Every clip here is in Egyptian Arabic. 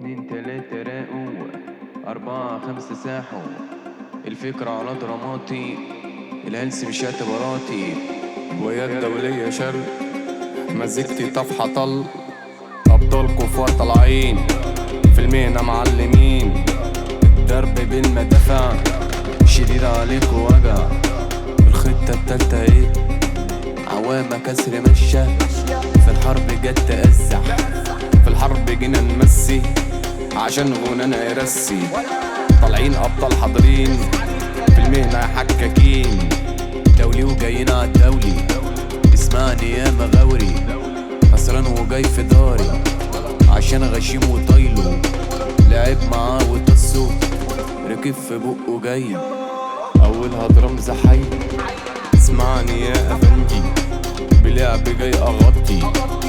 اتنين تلاتة راقوا أربعة خمسة ساحوا الفكرة على دراماتي الهلس مش اعتباراتي ويا دولية شرق مزيكتي طفحة طل أبطال كفار طالعين في المهنة معلمين ضرب بالمدافع شديد عليك وجع الخطة التالتة ايه عوامة كسر مشى في الحرب جت تأزع في الحرب جينا نمسي عشان غنانا يرسي طالعين أبطال حاضرين في المهنة حكاكين دولي وجايين عالدولي اسمعني يا مغاوري خسران وجاي في داري عشان غشيم وطايله لعب معاه وطسه ركب في بقه جاي أولها درمز حي اسمعني يا أفندي بلعب جاي أغطي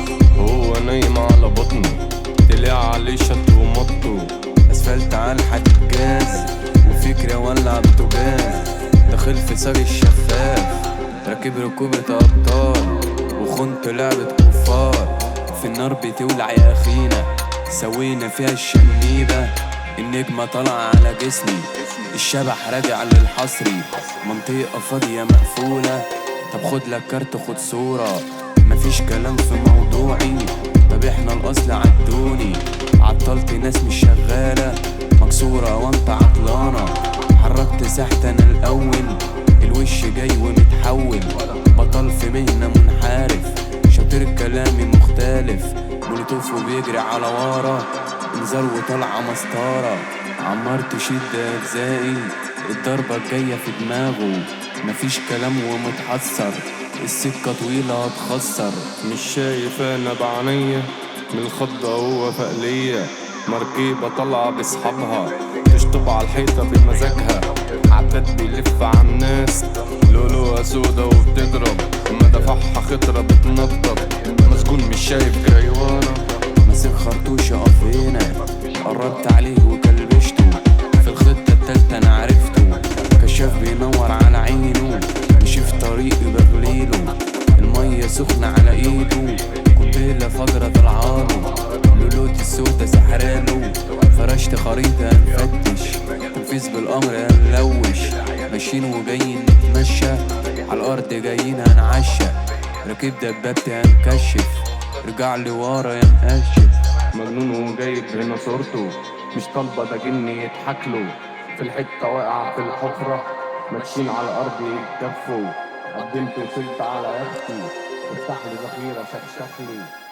هو نايم على بطنه طلع عليه شط ومطه اسفلت على الحجاز وفكرة ولع بوتاجاز داخل في ساري الشفاف راكب ركوبة أبطال وخنت لعبة كفار في النار بتولع يا أخينا سوينا فيها الشنيبة النجمة طالعة على جسمي الشبح راجع للحصري منطقة فاضية مقفولة طب خد لك كارت خد صورة مفيش كلام في موضوعي طب احنا الأصل عدوني عطلت ناس مش شغالة مكسورة وانت عطلانة حركت ساحت انا الأول الوش جاي ومتحول بطل في مهنة منحرف شاطر كلامي مختلف مولوتوف وبيجري على ورا انذار وطالعة مسطرة عمار تشد أجزائي الضربة الجاية في دماغه مفيش كلام ومتحسر السكة طويلة هتخسر مش شايف أنا بعينيا من الخضة هو فقلية مركبة طالعة بأصحابها تشطب على الحيطة بمزاجها عداد بيلف على الناس لولوها سودا وبتضرب مدافعها خضرة بتنطط مسجون مش شايف جاي ورا ماسك خرطوش اقف هنا قربت عليه وكلبشته في الخطة التالتة انا عرفته كشاف بينور على عينه مشي في طريقي بغليله المية سخنة على ايده كوبيلة فجرة طلعاله لولوتي السودا سحراله فرشت خريطة نفتش تنفيذ بالامر هنلوش ماشيين وجايين نتمشى على الارض جايين هنعشى راكب دبابتي هنكشف رجع لي ورا يا مقشف مجنون وجايب هنا صورته مش طالبة ده جني يضحك له في الحتة واقع في الحفرة ماشيين على الأرض يتكفوا قدمت وصلت على يختي افتح لي ذخيرة شخشخ لي